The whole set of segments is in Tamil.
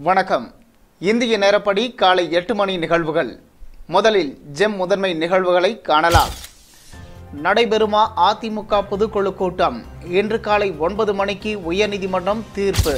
வணக்கம் இந்திய நேரப்படி காலை எட்டு மணி நிகழ்வுகள் முதலில் ஜெம் முதன்மை நிகழ்வுகளை காணலாம் நடைபெறுமா அதிமுக பொதுக்குழு கூட்டம் இன்று காலை ஒன்பது மணிக்கு உயர்நீதிமன்றம் தீர்ப்பு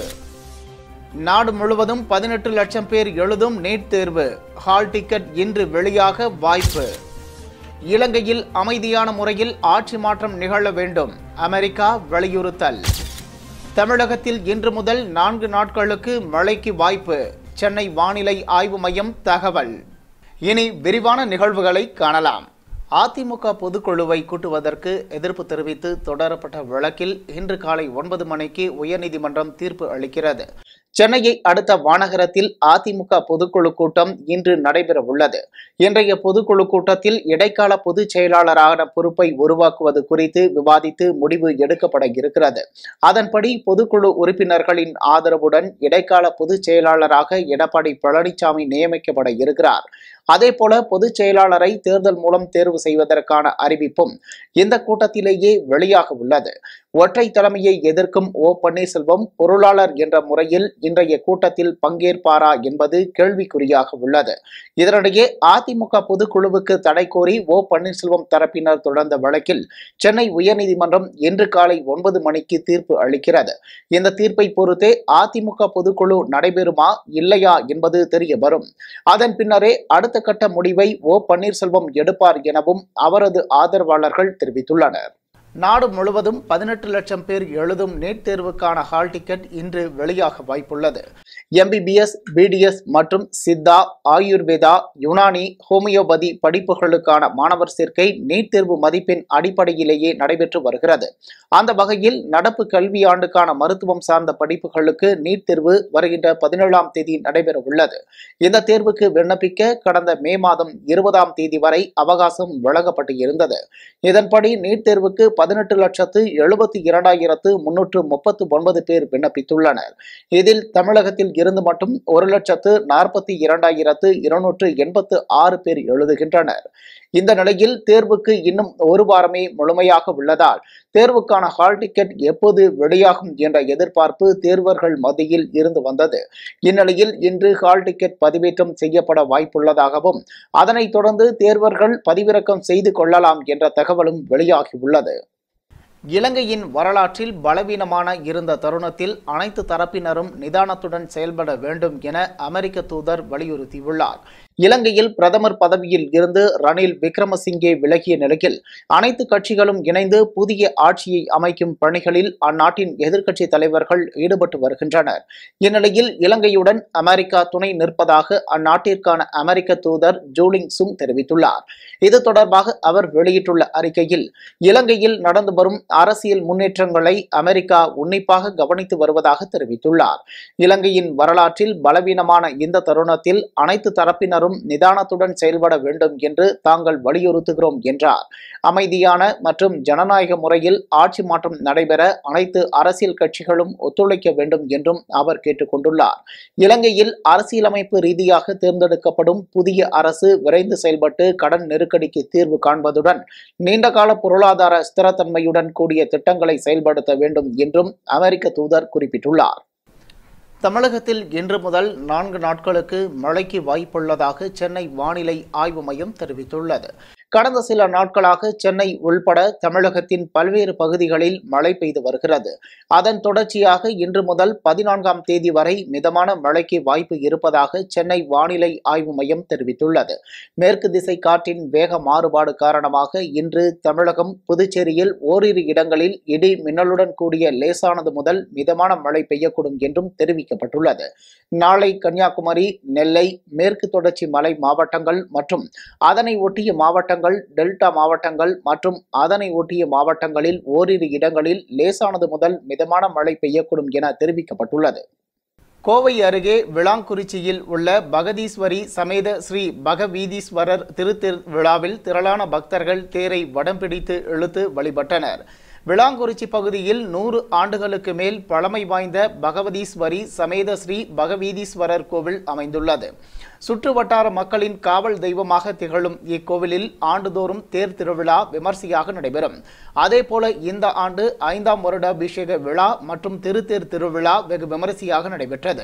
நாடு முழுவதும் பதினெட்டு லட்சம் பேர் எழுதும் நீட் தேர்வு ஹால் டிக்கெட் இன்று வெளியாக வாய்ப்பு இலங்கையில் அமைதியான முறையில் ஆட்சி மாற்றம் நிகழ வேண்டும் அமெரிக்கா வலியுறுத்தல் தமிழகத்தில் இன்று முதல் நான்கு நாட்களுக்கு மழைக்கு வாய்ப்பு சென்னை வானிலை ஆய்வு மையம் தகவல் இனி விரிவான நிகழ்வுகளை காணலாம் அதிமுக பொதுக்குழுவை கூட்டுவதற்கு எதிர்ப்பு தெரிவித்து தொடரப்பட்ட வழக்கில் இன்று காலை ஒன்பது மணிக்கு உயர்நீதிமன்றம் தீர்ப்பு அளிக்கிறது சென்னையை அடுத்த வானகரத்தில் அதிமுக பொதுக்குழு கூட்டம் இன்று நடைபெற உள்ளது இன்றைய பொதுக்குழு கூட்டத்தில் இடைக்கால பொதுச் செயலாளரான பொறுப்பை உருவாக்குவது குறித்து விவாதித்து முடிவு எடுக்கப்பட இருக்கிறது அதன்படி பொதுக்குழு உறுப்பினர்களின் ஆதரவுடன் இடைக்கால பொதுச் செயலாளராக எடப்பாடி பழனிசாமி நியமிக்கப்பட இருக்கிறார் அதேபோல பொதுச் செயலாளரை தேர்தல் மூலம் தேர்வு செய்வதற்கான அறிவிப்பும் இந்த கூட்டத்திலேயே வெளியாக உள்ளது ஒற்றை தலைமையை எதிர்க்கும் ஓ பன்னீர்செல்வம் பொருளாளர் என்ற முறையில் இன்றைய கூட்டத்தில் பங்கேற்பாரா என்பது கேள்விக்குறியாக உள்ளது இதனிடையே அதிமுக பொதுக்குழுவுக்கு தடை கோரி ஓ பன்னீர்செல்வம் தரப்பினர் தொடர்ந்த வழக்கில் சென்னை உயர்நீதிமன்றம் இன்று காலை ஒன்பது மணிக்கு தீர்ப்பு அளிக்கிறது இந்த தீர்ப்பை பொறுத்தே அதிமுக பொதுக்குழு நடைபெறுமா இல்லையா என்பது தெரிய வரும் அதன் பின்னரே அடுத்த கட்ட முடிவை ஓ பன்னீர்செல்வம் எடுப்பார் எனவும் அவரது ஆதரவாளர்கள் தெரிவித்துள்ளனர் நாடு முழுவதும் பதினெட்டு லட்சம் பேர் எழுதும் நீட் தேர்வுக்கான ஹால் டிக்கெட் இன்று வெளியாக வாய்ப்புள்ளது எம்பிபிஎஸ் பிடிஎஸ் மற்றும் சித்தா ஆயுர்வேதா யுனானி ஹோமியோபதி படிப்புகளுக்கான மாணவர் சேர்க்கை நீட் தேர்வு மதிப்பெண் அடிப்படையிலேயே நடைபெற்று வருகிறது அந்த வகையில் நடப்பு கல்வியாண்டுக்கான மருத்துவம் சார்ந்த படிப்புகளுக்கு நீட் தேர்வு வருகின்ற பதினேழாம் தேதி நடைபெற உள்ளது இந்த தேர்வுக்கு விண்ணப்பிக்க கடந்த மே மாதம் இருபதாம் தேதி வரை அவகாசம் வழங்கப்பட்டு இருந்தது இதன்படி நீட் தேர்வுக்கு பதினெட்டு லட்சத்து எழுபத்தி இரண்டாயிரத்து முன்னூற்று முப்பத்து ஒன்பது பேர் விண்ணப்பித்துள்ளனர் இதில் தமிழகத்தில் இருந்து மட்டும் ஒரு லட்சத்து நாற்பத்தி இரண்டாயிரத்து இருநூற்று எண்பத்து ஆறு பேர் எழுதுகின்றனர் இந்த நிலையில் தேர்வுக்கு இன்னும் ஒரு வாரமே முழுமையாக உள்ளதால் தேர்வுக்கான ஹால் டிக்கெட் எப்போது வெளியாகும் என்ற எதிர்பார்ப்பு தேர்வர்கள் மத்தியில் இருந்து வந்தது இந்நிலையில் இன்று ஹால் டிக்கெட் பதிவேற்றம் செய்யப்பட வாய்ப்புள்ளதாகவும் அதனைத் தொடர்ந்து தேர்வர்கள் பதிவிறக்கம் செய்து கொள்ளலாம் என்ற தகவலும் வெளியாகியுள்ளது இலங்கையின் வரலாற்றில் பலவீனமான இருந்த தருணத்தில் அனைத்து தரப்பினரும் நிதானத்துடன் செயல்பட வேண்டும் என அமெரிக்க தூதர் வலியுறுத்தியுள்ளார் இலங்கையில் பிரதமர் பதவியில் இருந்து ரணில் விக்ரமசிங்கே விலகிய நிலையில் அனைத்து கட்சிகளும் இணைந்து புதிய ஆட்சியை அமைக்கும் பணிகளில் அந்நாட்டின் எதிர்க்கட்சி தலைவர்கள் ஈடுபட்டு வருகின்றனர் இந்நிலையில் இலங்கையுடன் அமெரிக்கா துணை நிற்பதாக அந்நாட்டிற்கான அமெரிக்க தூதர் ஜூலிங் சுங் தெரிவித்துள்ளார் இது தொடர்பாக அவர் வெளியிட்டுள்ள அறிக்கையில் இலங்கையில் நடந்து வரும் அரசியல் முன்னேற்றங்களை அமெரிக்கா உன்னிப்பாக கவனித்து வருவதாக தெரிவித்துள்ளார் இலங்கையின் வரலாற்றில் பலவீனமான இந்த தருணத்தில் அனைத்து தரப்பினரும் நிதானத்துடன் செயல்பட வேண்டும் என்று தாங்கள் வலியுறுத்துகிறோம் என்றார் அமைதியான மற்றும் ஜனநாயக முறையில் ஆட்சி மாற்றம் நடைபெற அனைத்து அரசியல் கட்சிகளும் ஒத்துழைக்க வேண்டும் என்றும் அவர் கேட்டுக்கொண்டுள்ளார் இலங்கையில் அரசியலமைப்பு ரீதியாக தேர்ந்தெடுக்கப்படும் புதிய அரசு விரைந்து செயல்பட்டு கடன் நெருக்கடிக்கு தீர்வு காண்பதுடன் நீண்டகால பொருளாதார ஸ்திரத்தன்மையுடன் கூடிய திட்டங்களை செயல்படுத்த வேண்டும் என்றும் அமெரிக்க தூதர் குறிப்பிட்டுள்ளார் தமிழகத்தில் இன்று முதல் நான்கு நாட்களுக்கு மழைக்கு வாய்ப்புள்ளதாக சென்னை வானிலை ஆய்வு மையம் தெரிவித்துள்ளது கடந்த சில நாட்களாக சென்னை உள்பட தமிழகத்தின் பல்வேறு பகுதிகளில் மழை பெய்து வருகிறது அதன் தொடர்ச்சியாக இன்று முதல் பதினான்காம் தேதி வரை மிதமான மழைக்கு வாய்ப்பு இருப்பதாக சென்னை வானிலை ஆய்வு மையம் தெரிவித்துள்ளது மேற்கு திசை காற்றின் வேக மாறுபாடு காரணமாக இன்று தமிழகம் புதுச்சேரியில் ஓரிரு இடங்களில் இடி மின்னலுடன் கூடிய லேசானது முதல் மிதமான மழை பெய்யக்கூடும் என்றும் தெரிவிக்கப்பட்டுள்ளது நாளை கன்னியாகுமரி நெல்லை மேற்கு தொடர்ச்சி மலை மாவட்டங்கள் மற்றும் அதனை ஒட்டிய மாவட்டங்கள் டெல்டா மாவட்டங்கள் மற்றும் அதனை ஒட்டிய மாவட்டங்களில் ஓரிரு இடங்களில் லேசானது முதல் மிதமான மழை பெய்யக்கூடும் என தெரிவிக்கப்பட்டுள்ளது கோவை அருகே விளாங்குறிச்சியில் உள்ள பகதீஸ்வரி சமேத ஸ்ரீ பகவீதீஸ்வரர் திருத்திருவிழாவில் திரளான பக்தர்கள் தேரை வடம் பிடித்து இழுத்து வழிபட்டனர் விளாங்குறிச்சி பகுதியில் நூறு ஆண்டுகளுக்கு மேல் பழமை வாய்ந்த பகவதீஸ்வரி சமேத ஸ்ரீ பகவீதீஸ்வரர் கோவில் அமைந்துள்ளது சுற்று வட்டார மக்களின் காவல் தெய்வமாக திகழும் இக்கோவிலில் ஆண்டுதோறும் தேர் திருவிழா விமர்சையாக நடைபெறும் அதேபோல இந்த ஆண்டு ஐந்தாம் வருட அபிஷேக விழா மற்றும் திருத்தேர் திருவிழா வெகு விமரிசையாக நடைபெற்றது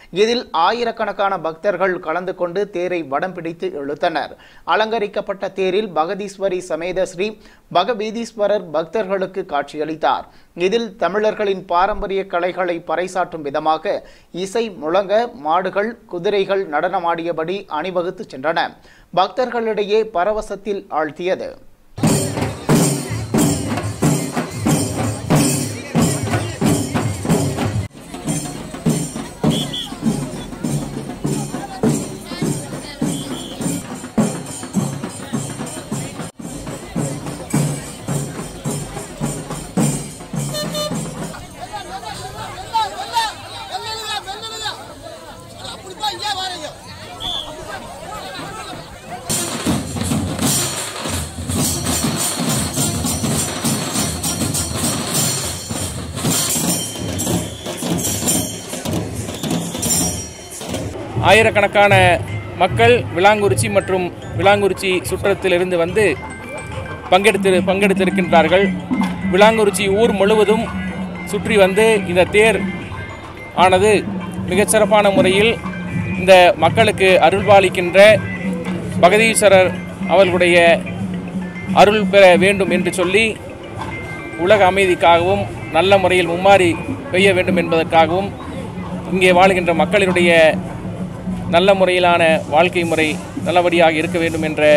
இதில் ஆயிரக்கணக்கான பக்தர்கள் கலந்து கொண்டு தேரை வடம் பிடித்து இழுத்தனர் அலங்கரிக்கப்பட்ட தேரில் பகதீஸ்வரி சமேத ஸ்ரீ பகவீதீஸ்வரர் பக்தர்களுக்கு காட்சியளித்தார் இதில் தமிழர்களின் பாரம்பரிய கலைகளை பறைசாற்றும் விதமாக இசை முழங்க மாடுகள் குதிரைகள் நடனமாடியபடி அணிவகுத்து சென்றன பக்தர்களிடையே பரவசத்தில் ஆழ்த்தியது அப்படித்தான் ஏன் வரீங்க ஆயிரக்கணக்கான மக்கள் விளாங்குறிச்சி மற்றும் விளாங்குறிச்சி சுற்றத்திலிருந்து வந்து பங்கெடுத்து பங்கெடுத்திருக்கின்றார்கள் விளாங்குறிச்சி ஊர் முழுவதும் சுற்றி வந்து இந்த தேர் ஆனது மிகச்சிறப்பான முறையில் இந்த மக்களுக்கு அருள்பாலிக்கின்ற பகதீஸ்வரர் அவர்களுடைய அருள் பெற வேண்டும் என்று சொல்லி உலக அமைதிக்காகவும் நல்ல முறையில் மும்மாறி பெய்ய வேண்டும் என்பதற்காகவும் இங்கே வாழுகின்ற மக்களினுடைய நல்ல முறையிலான வாழ்க்கை முறை நல்லபடியாக இருக்க வேண்டும் என்ற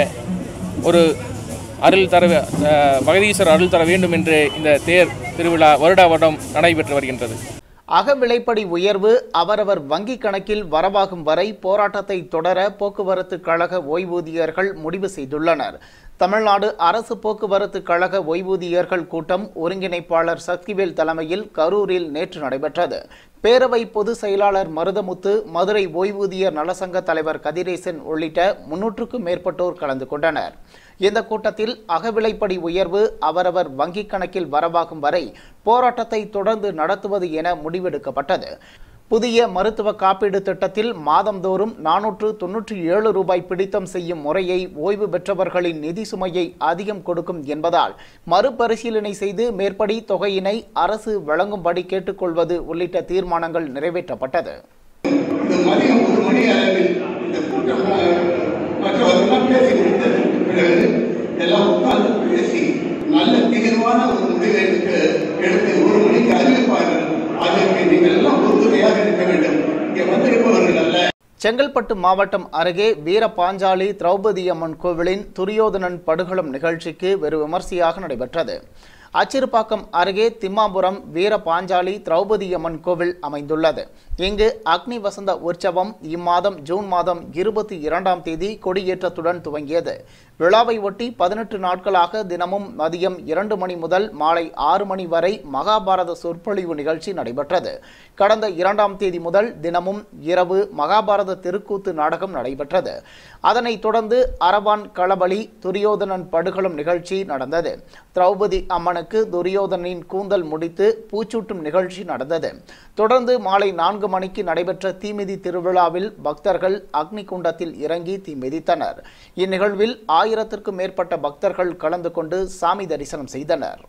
ஒரு அருள் தர அஹ், பகதீஸ்வரர் அருள் தர வேண்டும் என்று இந்த தேர் திருவிழா வருடா வருடம் நடைபெற்று வருகின்றது அகவிலைப்படி உயர்வு அவரவர் வங்கி கணக்கில் வரவாகும் வரை போராட்டத்தை தொடர போக்குவரத்து கழக ஓய்வூதியர்கள் முடிவு செய்துள்ளனர் தமிழ்நாடு அரசு போக்குவரத்து கழக ஓய்வூதியர்கள் கூட்டம் ஒருங்கிணைப்பாளர் சக்திவேல் தலைமையில் கரூரில் நேற்று நடைபெற்றது பேரவை பொதுச் செயலாளர் மருதமுத்து மதுரை ஓய்வூதியர் நலசங்க தலைவர் கதிரேசன் உள்ளிட்ட முன்னூற்றுக்கும் மேற்பட்டோர் கலந்து கொண்டனர் இந்த கூட்டத்தில் அகவிலைப்படி உயர்வு அவரவர் வங்கிக் கணக்கில் வரவாகும் வரை போராட்டத்தை தொடர்ந்து நடத்துவது என முடிவெடுக்கப்பட்டது புதிய மருத்துவ காப்பீடு திட்டத்தில் மாதந்தோறும் நானூற்று தொன்னூற்றி ஏழு ரூபாய் பிடித்தம் செய்யும் முறையை ஓய்வு பெற்றவர்களின் நிதி சுமையை அதிகம் கொடுக்கும் என்பதால் மறுபரிசீலனை செய்து மேற்படி தொகையினை அரசு வழங்கும்படி கேட்டுக்கொள்வது உள்ளிட்ட தீர்மானங்கள் நிறைவேற்றப்பட்டது இந்த மதியம் ஒரு மணி அளவில் இந்த கூட்டம் மற்றவர்களெல்லாம் பேசி முடித்ததற்கு பிறகு எல்லாம் உட்கார்ந்து பேசி நல்ல தீர்வான ஒரு முடிவை எடுத்து எடுத்து ஒரு மணிக்கு அறிவிப்பார்கள் அதற்கு நீங்கள் எல்லாம் உறுதுணையாக இருக்க வேண்டும் இங்கே வந்திருப்பவர்கள் அல்ல செங்கல்பட்டு மாவட்டம் அருகே வீரபாஞ்சாலி திரௌபதி அம்மன் கோவிலின் துரியோதனன் படுகளம் நிகழ்ச்சிக்கு வெறு விமர்சையாக நடைபெற்றது அச்சிறுபாக்கம் அருகே திம்மாபுரம் வீரபாஞ்சாலி திரௌபதி அம்மன் கோவில் அமைந்துள்ளது இங்கு அக்னி வசந்த உற்சவம் இம்மாதம் ஜூன் மாதம் இருபத்தி இரண்டாம் தேதி கொடியேற்றத்துடன் துவங்கியது விழாவை ஒட்டி பதினெட்டு நாட்களாக தினமும் மதியம் இரண்டு மணி முதல் மாலை ஆறு மணி வரை மகாபாரத சொற்பொழிவு நிகழ்ச்சி நடைபெற்றது கடந்த இரண்டாம் தேதி முதல் தினமும் இரவு மகாபாரத திருக்கூத்து நாடகம் நடைபெற்றது அதனைத் தொடர்ந்து அரவான் களபலி துரியோதனன் படுகளம் நிகழ்ச்சி நடந்தது திரௌபதி அம்மனுக்கு துரியோதனின் கூந்தல் முடித்து பூச்சூட்டும் நிகழ்ச்சி நடந்தது தொடர்ந்து மாலை நான்கு மணிக்கு நடைபெற்ற தீமிதி திருவிழாவில் பக்தர்கள் அக்னி குண்டத்தில் இறங்கி தீ மிதித்தனர் இந்நிகழ்வில் ஆயிரத்திற்கும் மேற்பட்ட பக்தர்கள் கலந்து கொண்டு சாமி தரிசனம் செய்தனர்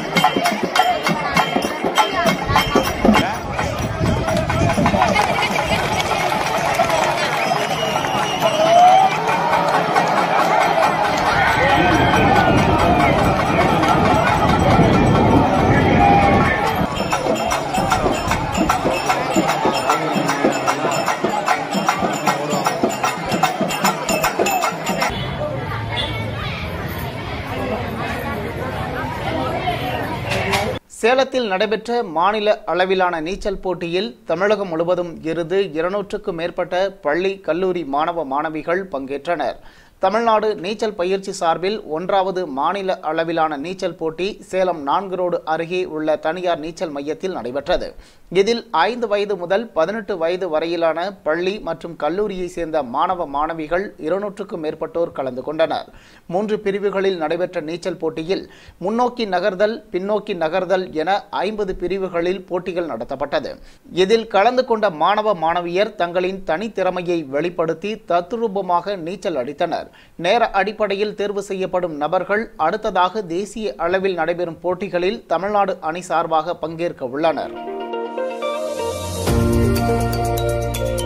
சேலத்தில் நடைபெற்ற மாநில அளவிலான நீச்சல் போட்டியில் தமிழகம் முழுவதும் இருந்து இருநூற்றுக்கும் மேற்பட்ட பள்ளி கல்லூரி மாணவ மாணவிகள் பங்கேற்றனர் தமிழ்நாடு நீச்சல் பயிற்சி சார்பில் ஒன்றாவது மாநில அளவிலான நீச்சல் போட்டி சேலம் நான்கு ரோடு அருகே உள்ள தனியார் நீச்சல் மையத்தில் நடைபெற்றது இதில் ஐந்து வயது முதல் பதினெட்டு வயது வரையிலான பள்ளி மற்றும் கல்லூரியை சேர்ந்த மாணவ மாணவிகள் இருநூற்றுக்கும் மேற்பட்டோர் கலந்து கொண்டனர் மூன்று பிரிவுகளில் நடைபெற்ற நீச்சல் போட்டியில் முன்னோக்கி நகர்தல் பின்னோக்கி நகர்தல் என ஐம்பது பிரிவுகளில் போட்டிகள் நடத்தப்பட்டது இதில் கலந்து கொண்ட மாணவ மாணவியர் தங்களின் தனித்திறமையை வெளிப்படுத்தி தத்ரூபமாக நீச்சல் அடித்தனர் நேர அடிப்படையில் தேர்வு செய்யப்படும் நபர்கள் அடுத்ததாக தேசிய அளவில் நடைபெறும் போட்டிகளில் தமிழ்நாடு அணி சார்பாக பங்கேற்க உள்ளனர்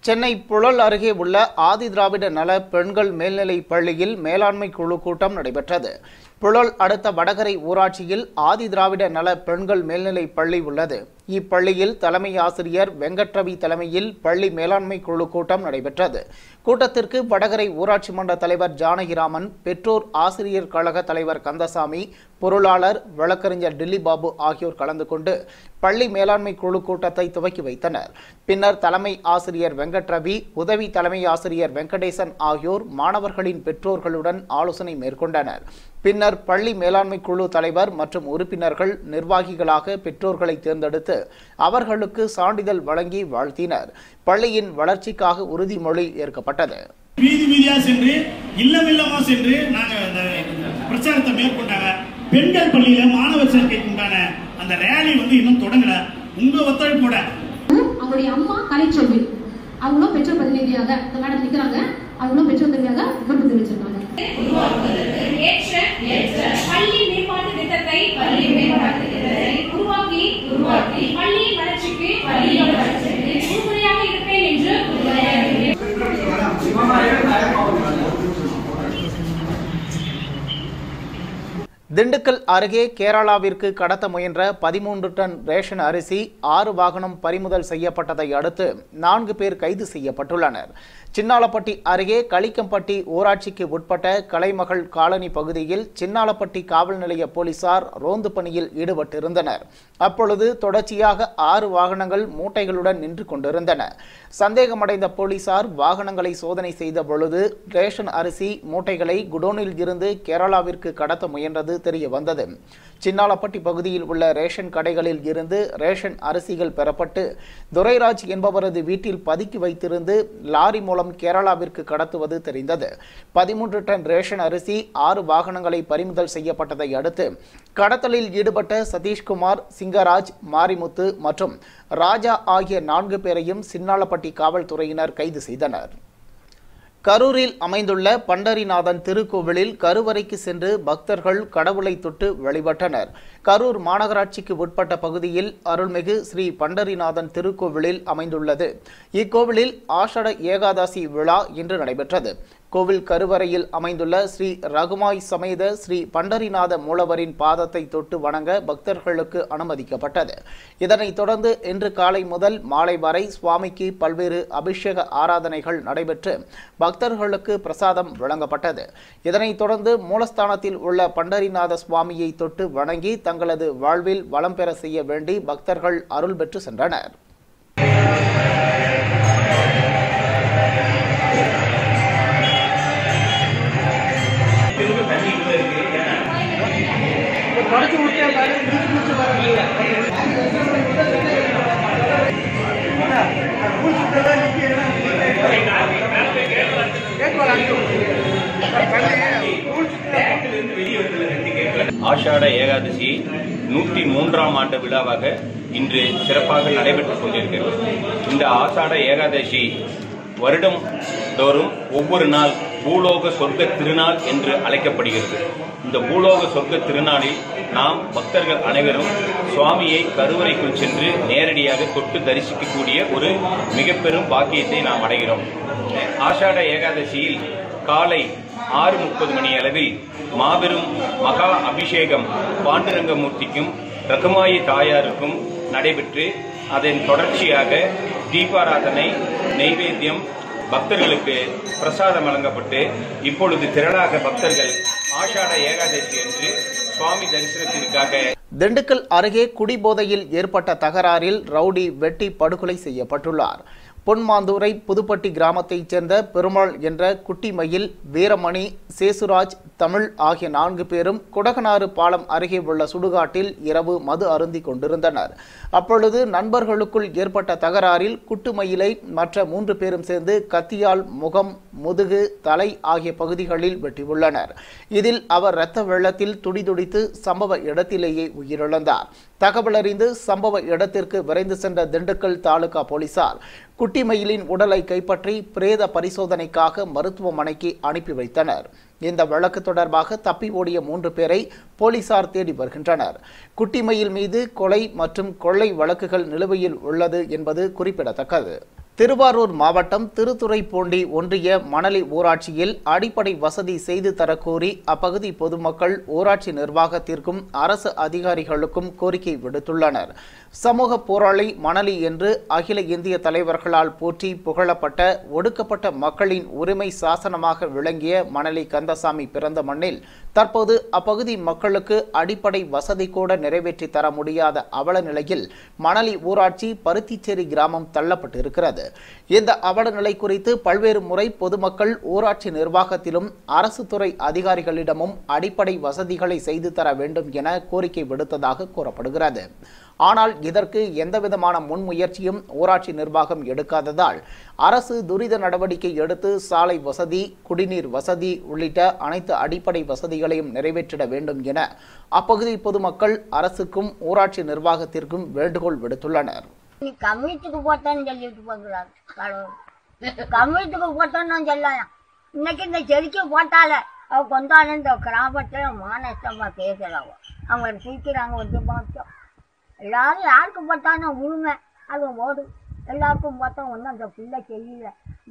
சென்னை புழல் அருகே உள்ள ஆதி திராவிட நல பெண்கள் மேல்நிலை பள்ளியில் மேலாண்மை குழு கூட்டம் நடைபெற்றது புழல் அடுத்த வடகரை ஊராட்சியில் ஆதி திராவிட நல பெண்கள் மேல்நிலை பள்ளி உள்ளது இப்பள்ளியில் தலைமை ஆசிரியர் வெங்கட்ரவி தலைமையில் பள்ளி மேலாண்மை குழு கூட்டம் நடைபெற்றது கூட்டத்திற்கு வடகரை ஊராட்சி மன்ற தலைவர் ஜானகிராமன் பெற்றோர் ஆசிரியர் கழக தலைவர் கந்தசாமி பொருளாளர் வழக்கறிஞர் டில்லி பாபு ஆகியோர் கலந்து கொண்டு பள்ளி மேலாண்மை குழு கூட்டத்தை துவக்கி வைத்தனர் பின்னர் தலைமை ஆசிரியர் வெங்கட்ரவி உதவி தலைமை ஆசிரியர் வெங்கடேசன் ஆகியோர் மாணவர்களின் பெற்றோர்களுடன் ஆலோசனை மேற்கொண்டனர் பின்னர் பள்ளி மேலாண்மை குழு தலைவர் மற்றும் உறுப்பினர்கள் நிர்வாகிகளாக பெற்றோர்களை தேர்ந்தெடுத்து அவர்களுக்கு சான்றிதழ் வழங்கி வாழ்த்தினர் பள்ளியின் வளர்ச்சிக்காக உறுதிமொழி ஏற்கப்பட்டது வீதி வீதியா சென்று இல்லம் இல்லமா சென்று நாங்க அந்த பிரச்சாரத்தை மேற்கொண்டாங்க பெண்கள் பள்ளியில மாணவர் சேர்க்கைக்கு உண்டான அந்த ரேலி வந்து இன்னும் தொடங்கல உங்க ஒத்துழைப்போட அவங்களுடைய அம்மா கலைச்செல்வி அவங்களும் பெற்றோர் பிரதிநிதியாக இந்த மேடம் நிக்கிறாங்க அவங்களும் பெற்றோர் பிரதிநிதியாக விருப்பம் தெரிவிச்சிருக்காங்க ஏற்ற பள்ளி மேம்பாட்டு திட்டத்தை பள்ளி மேம்பாட்டு திட்டத்தை உருவாக்கி உருவாக்கி பள்ளியின் வளர்ச்சிக்கு பள்ளியின் வளர்ச்சிக்கு உறுதுணையாக இருப்பேன் என்று உறுதுணையாக இருப்பேன். திண்டுக்கல் அருகே கேரளாவிற்கு கடத்த முயன்ற பதிமூன்று டன் ரேஷன் அரிசி ஆறு வாகனம் பறிமுதல் செய்யப்பட்டதை அடுத்து நான்கு பேர் கைது செய்யப்பட்டுள்ளனர் சின்னாலப்பட்டி அருகே களிக்கம்பட்டி ஊராட்சிக்கு உட்பட்ட கலைமகள் காலனி பகுதியில் சின்னாலப்பட்டி காவல் நிலைய போலீசார் ரோந்து பணியில் ஈடுபட்டிருந்தனர் அப்பொழுது தொடர்ச்சியாக ஆறு வாகனங்கள் மூட்டைகளுடன் நின்று கொண்டிருந்தன சந்தேகமடைந்த போலீசார் வாகனங்களை சோதனை செய்த பொழுது ரேஷன் அரிசி மூட்டைகளை குடோனில் இருந்து கேரளாவிற்கு கடத்த முயன்றது தெரிய வந்தது சின்னாலப்பட்டி பகுதியில் உள்ள ரேஷன் கடைகளில் இருந்து ரேஷன் அரிசிகள் பெறப்பட்டு துரைராஜ் என்பவரது வீட்டில் பதுக்கி வைத்திருந்து லாரி மூலம் கேரளாவிற்கு கடத்துவது தெரிந்தது பதிமூன்று டன் ரேஷன் அரிசி ஆறு வாகனங்களை பறிமுதல் செய்யப்பட்டதை அடுத்து கடத்தலில் ஈடுபட்ட சதீஷ்குமார் சிங்கராஜ் மாரிமுத்து மற்றும் ராஜா ஆகிய நான்கு பேரையும் சின்னாலப்பட்டி காவல்துறையினர் கைது செய்தனர் கரூரில் அமைந்துள்ள பண்டரிநாதன் திருக்கோவிலில் கருவறைக்கு சென்று பக்தர்கள் கடவுளை தொட்டு வழிபட்டனர் கரூர் மாநகராட்சிக்கு உட்பட்ட பகுதியில் அருள்மிகு ஸ்ரீ பண்டரிநாதன் திருக்கோவிலில் அமைந்துள்ளது இக்கோவிலில் ஆஷட ஏகாதசி விழா இன்று நடைபெற்றது கோவில் கருவறையில் அமைந்துள்ள ஸ்ரீ ரகுமாய் சமேத ஸ்ரீ பண்டரிநாத மூலவரின் பாதத்தை தொட்டு வணங்க பக்தர்களுக்கு அனுமதிக்கப்பட்டது இதனைத் தொடர்ந்து இன்று காலை முதல் மாலை வரை சுவாமிக்கு பல்வேறு அபிஷேக ஆராதனைகள் நடைபெற்று பக்தர்களுக்கு பிரசாதம் வழங்கப்பட்டது இதனைத் தொடர்ந்து மூலஸ்தானத்தில் உள்ள பண்டரிநாத சுவாமியை தொட்டு வணங்கி தங்களது வாழ்வில் வளம் பெற செய்ய வேண்டி பக்தர்கள் அருள் பெற்று சென்றனர் ஆஷாட ஏகாதசி நூற்றி மூன்றாம் ஆண்டு விழாவாக இன்று சிறப்பாக நடைபெற்றுக் கொண்டிருக்கிறது இந்த ஆஷாட ஏகாதசி வருடம் தோறும் ஒவ்வொரு நாள் பூலோக சொர்க்க திருநாள் என்று அழைக்கப்படுகிறது இந்த பூலோக சொர்க்க திருநாளில் நாம் பக்தர்கள் அனைவரும் சுவாமியை கருவறைக்குள் சென்று நேரடியாக தொட்டு தரிசிக்கக்கூடிய ஒரு மிக பெரும் பாக்கியத்தை நாம் அடைகிறோம் ஆஷாட ஏகாதசியில் காலை ஆறு முப்பது மணி அளவில் மாபெரும் மகா அபிஷேகம் பாண்டுரங்கமூர்த்திக்கும் ரகுமாயி தாயாருக்கும் நடைபெற்று அதன் தொடர்ச்சியாக தீபாராதனை நெய்வேத்தியம் பக்தர்களுக்கு பிரசாதம் வழங்கப்பட்டு இப்பொழுது திரளாக பக்தர்கள் ஆஷாட ஏகாதசி என்று சுவாமி தரிசனத்திற்காக திண்டுக்கல் அருகே குடிபோதையில் ஏற்பட்ட தகராறில் ரவுடி வெட்டி படுகொலை செய்யப்பட்டுள்ளார் பொன்மாந்தூரை புதுப்பட்டி கிராமத்தைச் சேர்ந்த பெருமாள் என்ற குட்டிமயில் வீரமணி சேசுராஜ் தமிழ் ஆகிய நான்கு பேரும் குடகனாறு பாலம் அருகே உள்ள சுடுகாட்டில் இரவு மது அருந்தி கொண்டிருந்தனர் அப்பொழுது நண்பர்களுக்குள் ஏற்பட்ட தகராறில் குட்டுமயிலை மற்ற மூன்று பேரும் சேர்ந்து கத்தியால் முகம் முதுகு தலை ஆகிய பகுதிகளில் வெட்டியுள்ளனர் இதில் அவர் இரத்த வெள்ளத்தில் துடிதுடித்து சம்பவ இடத்திலேயே உயிரிழந்தார் தகவலறிந்து சம்பவ இடத்திற்கு விரைந்து சென்ற திண்டுக்கல் தாலுகா போலீசார் குட்டிமயிலின் உடலை கைப்பற்றி பிரேத பரிசோதனைக்காக மருத்துவமனைக்கு அனுப்பி வைத்தனர் இந்த வழக்கு தொடர்பாக தப்பி ஓடிய மூன்று பேரை போலீசார் தேடி வருகின்றனர் குட்டிமயில் மீது கொலை மற்றும் கொள்ளை வழக்குகள் நிலுவையில் உள்ளது என்பது குறிப்பிடத்தக்கது திருவாரூர் மாவட்டம் திருத்துறைப்பூண்டி ஒன்றிய மணலி ஊராட்சியில் அடிப்படை வசதி செய்து தரக்கோரி அப்பகுதி பொதுமக்கள் ஊராட்சி நிர்வாகத்திற்கும் அரசு அதிகாரிகளுக்கும் கோரிக்கை விடுத்துள்ளனர் சமூக போராளி மணலி என்று அகில இந்திய தலைவர்களால் போற்றி புகழப்பட்ட ஒடுக்கப்பட்ட மக்களின் உரிமை சாசனமாக விளங்கிய மணலி கந்தசாமி பிறந்த மண்ணில் தற்போது அப்பகுதி மக்களுக்கு அடிப்படை வசதி கூட நிறைவேற்றி தர முடியாத அவல நிலையில் மணலி ஊராட்சி பருத்திச்சேரி கிராமம் தள்ளப்பட்டிருக்கிறது இந்த அவல நிலை குறித்து பல்வேறு முறை பொதுமக்கள் ஊராட்சி நிர்வாகத்திலும் அரசு துறை அதிகாரிகளிடமும் அடிப்படை வசதிகளை செய்து தர வேண்டும் என கோரிக்கை விடுத்ததாக கூறப்படுகிறது ஆனால் இதற்கு எந்தவிதமான முன்முயற்சியும் ஊராட்சி நிர்வாகம் எடுக்காததால் அரசு துரித நடவடிக்கை எடுத்து சாலை வசதி குடிநீர் வசதி உள்ளிட்ட அனைத்து அடிப்படை வசதிகளையும் நிறைவேற்றிட வேண்டும் என அப்பகுதி பொதுமக்கள் அரசுக்கும் ஊராட்சி நிர்வாகத்திற்கும் வேண்டுகோள் விடுத்துள்ளனர் நீ கம்யூனிட்டிக்கு போட்டேன்னு சொல்லிட்டு போகிறார் கடவுள் கம்யூனிட்டிக்கு போட்டோன்னு சொல்லலாம் இன்னைக்கு இந்த செடிக்கு போட்டால அவ கொண்டாடு இந்த கிராமத்துல மானஸ்தமா பேசுறாவ அவங்க தூக்கிறாங்க வந்து பார்த்தோம் எல்லாரும் யாருக்கு போட்டானோ உரிமை அது ஓடும் எல்லாருக்கும் பார்த்தா ஒன்றும் அந்த பிள்ளை செய்யல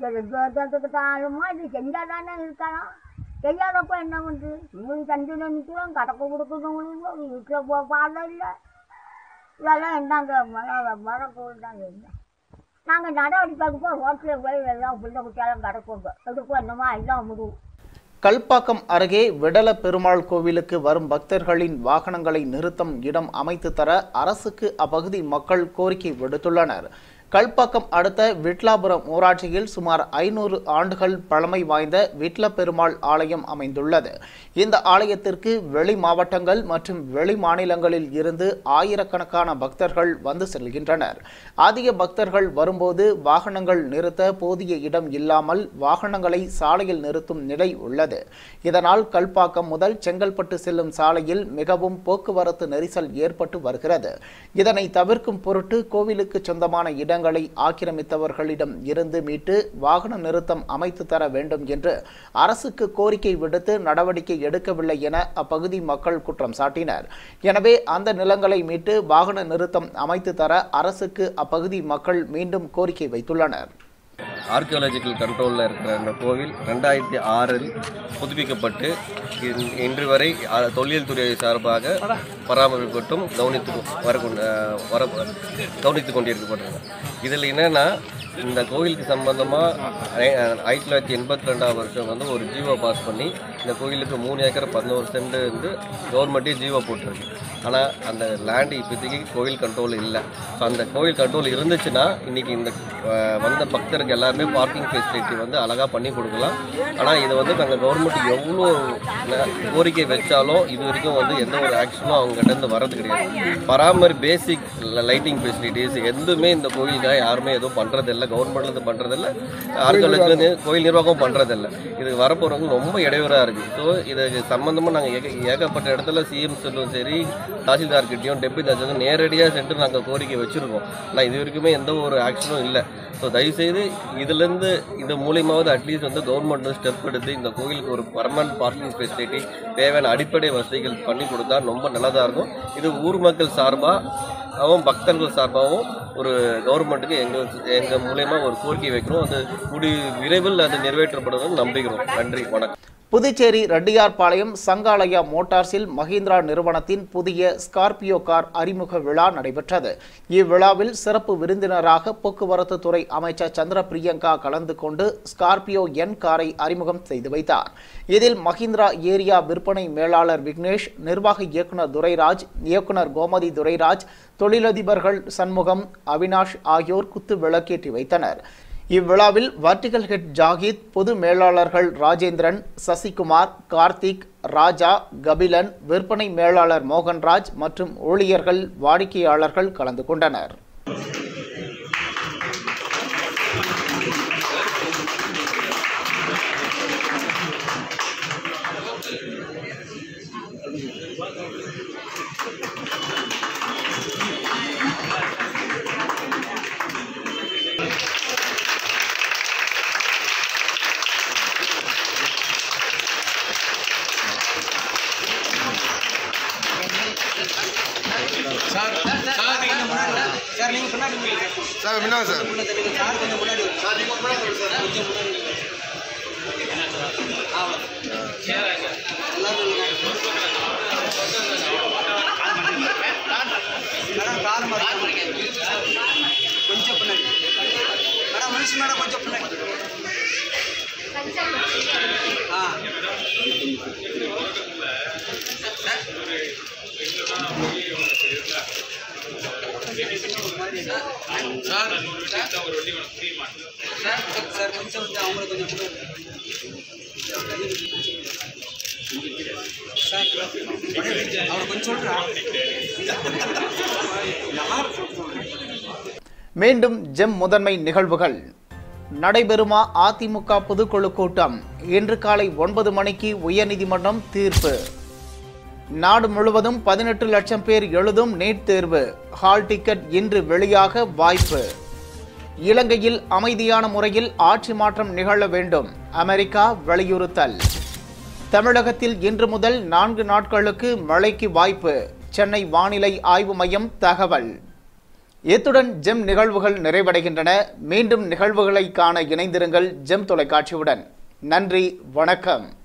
இதுக்குதாலுமா இது செஞ்சா தானே இருக்கலாம் செய்யாதப்ப என்ன பண்ணுது இவங்க தண்டில நிற்கிறோம் கடக்க கொடுக்கணும் வீட்டில் போ பாடம் இல்லை இதெல்லாம் என்னங்க மழை மழை கோவில் தாங்க இல்லை நாங்கள் நடவடிக்கைக்கு போய் ரோட்டில் போய் எல்லாம் பிள்ளை குட்டியெல்லாம் கிடக்குங்க எடுப்போம் என்னமா எல்லாம் முடியும் கல்பாக்கம் அருகே விடல பெருமாள் கோவிலுக்கு வரும் பக்தர்களின் வாகனங்களை நிறுத்தம் இடம் அமைத்து தர அரசுக்கு அப்பகுதி மக்கள் கோரிக்கை விடுத்துள்ளனர் கல்பாக்கம் அடுத்த விட்லாபுரம் ஊராட்சியில் சுமார் ஐநூறு ஆண்டுகள் பழமை வாய்ந்த விட்ல பெருமாள் ஆலயம் அமைந்துள்ளது இந்த ஆலயத்திற்கு வெளி மாவட்டங்கள் மற்றும் வெளி மாநிலங்களில் இருந்து ஆயிரக்கணக்கான பக்தர்கள் வந்து செல்கின்றனர் அதிக பக்தர்கள் வரும்போது வாகனங்கள் நிறுத்த போதிய இடம் இல்லாமல் வாகனங்களை சாலையில் நிறுத்தும் நிலை உள்ளது இதனால் கல்பாக்கம் முதல் செங்கல்பட்டு செல்லும் சாலையில் மிகவும் போக்குவரத்து நெரிசல் ஏற்பட்டு வருகிறது இதனை தவிர்க்கும் பொருட்டு கோவிலுக்கு சொந்தமான இடங்களை ஆக்கிரமித்தவர்களிடம் இருந்து மீட்டு வாகன நிறுத்தம் அமைத்து தர வேண்டும் என்று அரசுக்கு கோரிக்கை விடுத்து நடவடிக்கை எடுக்கவில்லை என அப்பகுதி மக்கள் குற்றம் சாட்டினர் எனவே அந்த நிலங்களை மீட்டு வாகன நிறுத்தம் அமைத்து தர அரசுக்கு அப்பகுதி மக்கள் மீண்டும் கோரிக்கை வைத்துள்ளனர் ஆர்கியாலஜிக்கல் கண்ட்ரோலில் இருக்கிற அந்த கோவில் ரெண்டாயிரத்தி ஆறில் புதுப்பிக்கப்பட்டு இன்- இன்று வரை அ- தொல்லியல் துறை சார்பாக பராமரிக்கப்பட்டும் கவனித்து வர கொண்டு வர கவனித்து கொண்டிருக்கப்பட்டது இதில் என்னென்னா இந்த கோவிலுக்கு சம்பந்தமாக ஆயிரத்தி தொள்ளாயிரத்தி எண்பத்தி ரெண்டாம் வருஷம் வந்து ஒரு ஜீவோ பாஸ் பண்ணி இந்த கோயிலுக்கு மூணு ஏக்கர் பதினோரு சென்ட் வந்து கவர்மெண்ட்டே ஜீவோ போட்டிருக்கு ஆனால் அந்த லேண்டு இப்போதைக்கு கோயில் கண்ட்ரோல் இல்லை ஸோ அந்த கோயில் கண்ட்ரோல் இருந்துச்சுன்னா இன்னைக்கு இந்த அஹ், வந்த பக்தருக்கு எல்லாருமே பார்க்கிங் ஃபெசிலிட்டி வந்து அழகாக பண்ணி கொடுக்கலாம் ஆனால் இது வந்து நாங்கள் கவர்மெண்ட் எவ்வளோ ந- கோரிக்கை வச்சாலும் இது வரைக்கும் வந்து எந்த ஒரு ஆக்ஷனும் அவங்ககிட்ட இருந்து வரது கிடையாது பராமரி பேசிக் லைட்டிங் ஃபெசிலிட்டிஸ் எதுவுமே இந்த கோயிலுக்காக யாருமே எதுவும் பண்ணுறதில்ல கவர்மெண்ட்லேருந்து பண்ணுறதில்ல ஆர்கியாலஜிலேருந்து கோயில் நிர்வாகம் பண்ணுறதில்ல இது வரப்போகிறவங்க ரொம்ப இடையூறாக இருக்குது ஸோ இதுக்கு சம்மந்தமாக நாங்கள் ஏக ஏகப்பட்ட இடத்துல சிஎம் சொல்லும் சரி தாசில்தார்கிட்டையும் டெப்டி தாசில்தார் நேரடியாக சென்று நாங்கள் கோரிக்கை வச்சுருக்கோம் ஆனால் இது வரைக்குமே எந்த ஒரு ஆக்ஷனும் இல்லை ஸோ தயவுசெய்து இதுலேருந்து இது மூலியமாவது அட்லீஸ்ட் வந்து கவர்மெண்ட் வந்து ஸ்டெப் எடுத்து இந்த கோயிலுக்கு ஒரு பர்மனன்ட் பார்க்கிங் ஃபெசிலிட்டி தேவையான அடிப்படை வசதிகள் பண்ணி கொடுத்தா ரொம்ப நல்லதாக இருக்கும் இது ஊர் மக்கள் சார்பாகவும் பக்தர்கள் சார்பாகவும் ஒரு கவர்மெண்ட்டுக்கு எங்கள் எங்கள் மூலயமா ஒரு கோரிக்கை வைக்கிறோம் அது கூடி விரைவில் அது நிறைவேற்றப்படுவதும் நம்புகிறோம் நன்றி வணக்கம் புதுச்சேரி ரெட்டியார்பாளையம் சங்காலயா மோட்டார்ஸில் மஹிந்திரா நிறுவனத்தின் புதிய ஸ்கார்பியோ கார் அறிமுக விழா நடைபெற்றது இவ்விழாவில் சிறப்பு விருந்தினராக போக்குவரத்து துறை அமைச்சர் சந்திர பிரியங்கா கலந்து கொண்டு ஸ்கார்பியோ என் காரை அறிமுகம் செய்து வைத்தார் இதில் மஹிந்திரா ஏரியா விற்பனை மேலாளர் விக்னேஷ் நிர்வாக இயக்குனர் துரைராஜ் இயக்குனர் கோமதி துரைராஜ் தொழிலதிபர்கள் சண்முகம் அவினாஷ் ஆகியோர் குத்து விளக்கேற்றி வைத்தனர் இவ்விழாவில் வர்டிகல் ஹெட் ஜாகித் பொது மேலாளர்கள் ராஜேந்திரன் சசிகுமார் கார்த்திக் ராஜா கபிலன் விற்பனை மேலாளர் மோகன்ராஜ் மற்றும் ஊழியர்கள் வாடிக்கையாளர்கள் கலந்து கொண்டனர் சார் சார் நீங்க முன்னாடி சார் நீங்க முன்னாடி சார் முன்னாங்க சார் சார் கொஞ்சம் முன்னாடி வாங்க. சார் நீங்க முன்னாடி வாங்க சார் கொஞ்சம் முன்னாடி வாங்க. ஆ, எல்லாரும் நில்லுங்க. மேடம் கால் மாறுங்க கொஞ்சம் பின்னாடி மேடம் மினிஸ் மேடம் கொஞ்சம் பின்னாடி ஆ சார் சார் சார் கொஞ்சம் வந்து அவங்களை கொஞ்சம் சார் அவரை கொஞ்சம் சொல்றா மீண்டும் ஜெம் முதன்மை நிகழ்வுகள் நடைபெறுமா அதிமுக பொதுக்குழு கூட்டம் இன்று காலை ஒன்பது மணிக்கு உயர்நீதிமன்றம் தீர்ப்பு நாடு முழுவதும் பதினெட்டு லட்சம் பேர் எழுதும் நீட் தேர்வு ஹால் டிக்கெட் இன்று வெளியாக வாய்ப்பு இலங்கையில் அமைதியான முறையில் ஆட்சி மாற்றம் நிகழ வேண்டும் அமெரிக்கா வலியுறுத்தல் தமிழகத்தில் இன்று முதல் நான்கு நாட்களுக்கு மழைக்கு வாய்ப்பு சென்னை வானிலை ஆய்வு மையம் தகவல் இத்துடன் ஜெம் நிகழ்வுகள் நிறைவடைகின்றன மீண்டும் நிகழ்வுகளை காண இணைந்திருங்கள் ஜெம் தொலைக்காட்சியுடன் நன்றி வணக்கம்